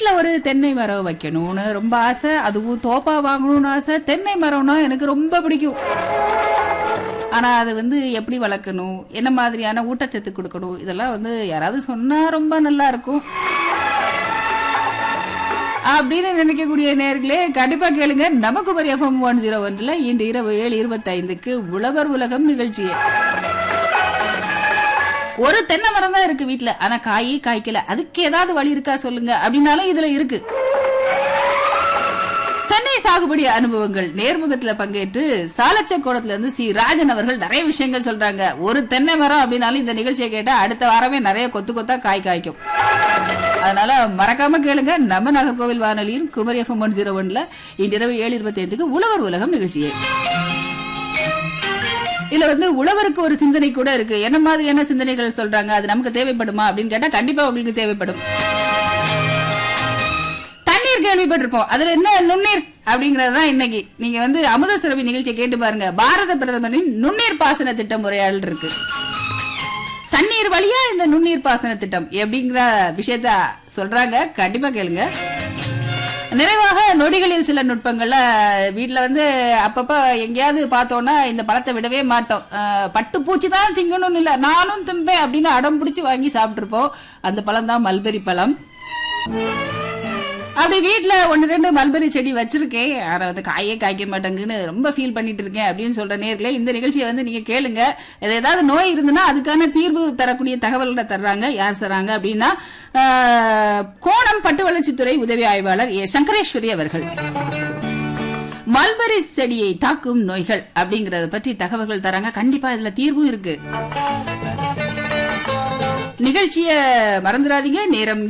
வீட்ல ஒரு தென்னை மரம் வைக்கணும்னு ரொம்ப ஆசை அதுவும் தோப்பா வாங்கணும்னு ஆசை தென்னை மரம்னா எனக்கு ரொம்ப பிடிக்கும் ஆனா அது வந்து எப்படி வளர்க்கணும் என்ன மாதிரியான ஊட்டச்சத்து கொடுக்கணும் இதெல்லாம் வந்து யாராவது சொன்னா ரொம்ப நல்லா இருக்கும் அப்படின்னு நினைக்கக்கூடிய நேர்களே கண்டிப்பா கேளுங்க நமக்கு ஒரு எஃப்எம் ஒன் ஜீரோ ஒன்ல இன்று இரவு ஏழு இருபத்தைந்துக்கு உழவர் உலகம் நிகழ்ச்சியை ஒரு தென்னை மரம் தான் இருக்கு வீட்ல ஆனா காயே காய்க்கல அதுக்கு ஏதாவது வழி இருக்கா சொல்லுங்க அப்படின்னாலும் இதுல இருக்கு தென்னை சாகுபடி அனுபவங்கள் நேர்முகத்துல பங்கேற்று சாலச்சக்கோணத்துல இருந்து சி ராஜன் அவர்கள் நிறைய விஷயங்கள் சொல்றாங்க ஒரு தென்னை மரம் அப்படின்னாலும் இந்த நிகழ்ச்சியை கேட்டா அடுத்த வாரமே நிறைய கொத்து கொத்தா காய் காய்க்கும் அதனால மறக்காம கேளுங்க நம்ம நாகர்கோவில் வானொலியின் குமரி எஃப்எம் ஒன் ஜீரோ ஒன்ல இன்றிரவு ஏழு இருபத்தி ஐந்துக்கு உழவர் உலகம் நிகழ்ச்சியை இதுல வந்து உழவருக்கு ஒரு சிந்தனை கூட இருக்கு என்ன மாதிரியான சிந்தனைகள் சொல்றாங்க அது நமக்கு தேவைப்படுமா அப்படின்னு கேட்டா கண்டிப்பா உங்களுக்கு தேவைப்படும் தண்ணீர் கேள்விப்பட்டிருப்போம் அதுல என்ன நுண்ணீர் அப்படிங்கறது தான் இன்னைக்கு நீங்க வந்து அமுத சுரபி நிகழ்ச்சியை கேட்டு பாருங்க பாரத பிரதமரின் நுண்ணீர் பாசன திட்டம் உரையாடல் இருக்கு தண்ணீர் வழியா இந்த நுண்ணீர் பாசன திட்டம் எப்படிங்கிற விஷயத்த சொல்றாங்க கண்டிப்பா கேளுங்க நிறைவாக நொடிகளில் சில நுட்பங்கள்ல வீட்ல வந்து அப்பப்ப எங்கேயாவது பார்த்தோம்னா இந்த பழத்தை விடவே மாட்டோம் அஹ், பட்டு பூச்சி தான் திங்கணும்னு இல்ல நானும் திம்பேன் அப்படின்னு அடம் பிடிச்சி வாங்கி சாப்பிட்டுருப்போம் அந்த பழம் தான் மல்பெரி பழம் அப்படி வீட்ல ஒன்று ரெண்டு மல்பெரி செடி வச்சிருக்கேன் ஆனா வந்து காயே காய்க்க மாட்டேங்குன்னு ரொம்ப ஃபீல் பண்ணிட்டு இருக்கேன் அப்படின்னு சொல்ற நேர்களே இந்த நிகழ்ச்சியை வந்து நீங்க கேளுங்க இது ஏதாவது நோய் இருந்துன்னா அதுக்கான தீர்வு தரக்கூடிய தகவல்களை தர்றாங்க யார் தர்றாங்க அப்படின்னா ஆஹ், கோணம் பட்டு வளர்ச்சித்துறை உதவி ஆய்வாளர் ஏ சங்கரேஸ்வரி அவர்கள் மல்பரி செடியை தாக்கும் நோய்கள் அப்படிங்கறத பற்றி தகவல்கள் தராங்க கண்டிப்பா இதுல தீர்வும் இருக்கு நிகழ்ச்சிய மறந்துடாதீங்க நேரம்